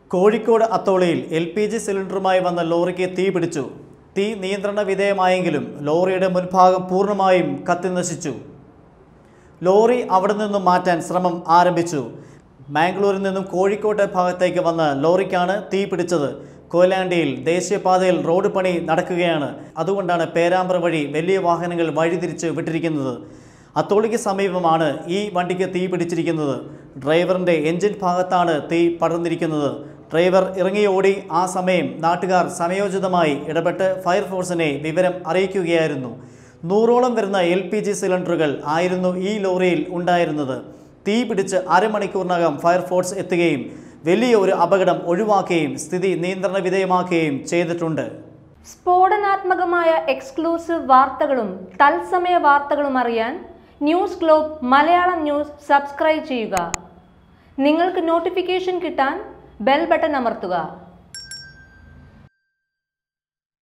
കോഴിക്കോട് അത്തോളിയിൽ L P G സിലിണ്ടറുമായി വന്ന ലോറിക്ക് തീ പിടിച്ചു തീ നിയന്ത്രണ വിധേയമായെങ്കിലും ലോറിയുടെ മുൻഭാഗം പൂർണ്ണമായും കത്തിനശിച്ചു ലോറി അവിടെ നിന്നും മാറ്റാൻ ശ്രമം ആരംഭിച്ചു മാംഗ്ലൂരിൽ നിന്നും കോഴിക്കോട്ടെ ഭാഗത്തേക്ക് വന്ന ലോറിക്കാണ് തീ പിടിച്ചത് കൊയിലാണ്ടിയിൽ ദേശീയപാതയിൽ റോഡ് പണി നടക്കുകയാണ് അതുകൊണ്ടാണ് പേരാമ്പ്ര വഴി വലിയ വാഹനങ്ങൾ വഴിതിരിച്ച് വിട്ടിരിക്കുന്നത് അത്തോളിക്ക് സമീപമാണ് ഈ വണ്ടിക്ക് തീ പിടിച്ചിരിക്കുന്നത് ഡ്രൈവറിൻ്റെ എഞ്ചിൻ ഭാഗത്താണ് തീ പടർന്നിരിക്കുന്നത് ഡ്രൈവർ ഇറങ്ങിയോടി ആ സമയം നാട്ടുകാർ സമയോചിതമായി ഇടപെട്ട് ഫയർഫോഴ്സിനെ വിവരം അറിയിക്കുകയായിരുന്നു നൂറോളം വരുന്ന എൽ പി ജി സിലിണ്ടറുകൾ ആയിരുന്നു ഈ ലോറിയിൽ ഉണ്ടായിരുന്നത് തീ പിടിച്ച് അരമണിക്കൂറിനകം ഫയർഫോഴ്സ് എത്തുകയും വലിയ ഒരു അപകടം ഒഴിവാക്കുകയും സ്ഥിതി നിയന്ത്രണ വിധേയമാക്കുകയും ചെയ്തിട്ടുണ്ട് സ്ഫോടനാത്മകമായ എക്സ്ക്ലൂസീവ് വാർത്തകളും തത്സമയ വാർത്തകളും അറിയാൻ news globe Malayalam news subscribe ചെയ്യുക നിങ്ങൾക്ക് നോട്ടിഫിക്കേഷൻ കിട്ടാൻ ബെൽ ബട്ടൺ അമർത്തുക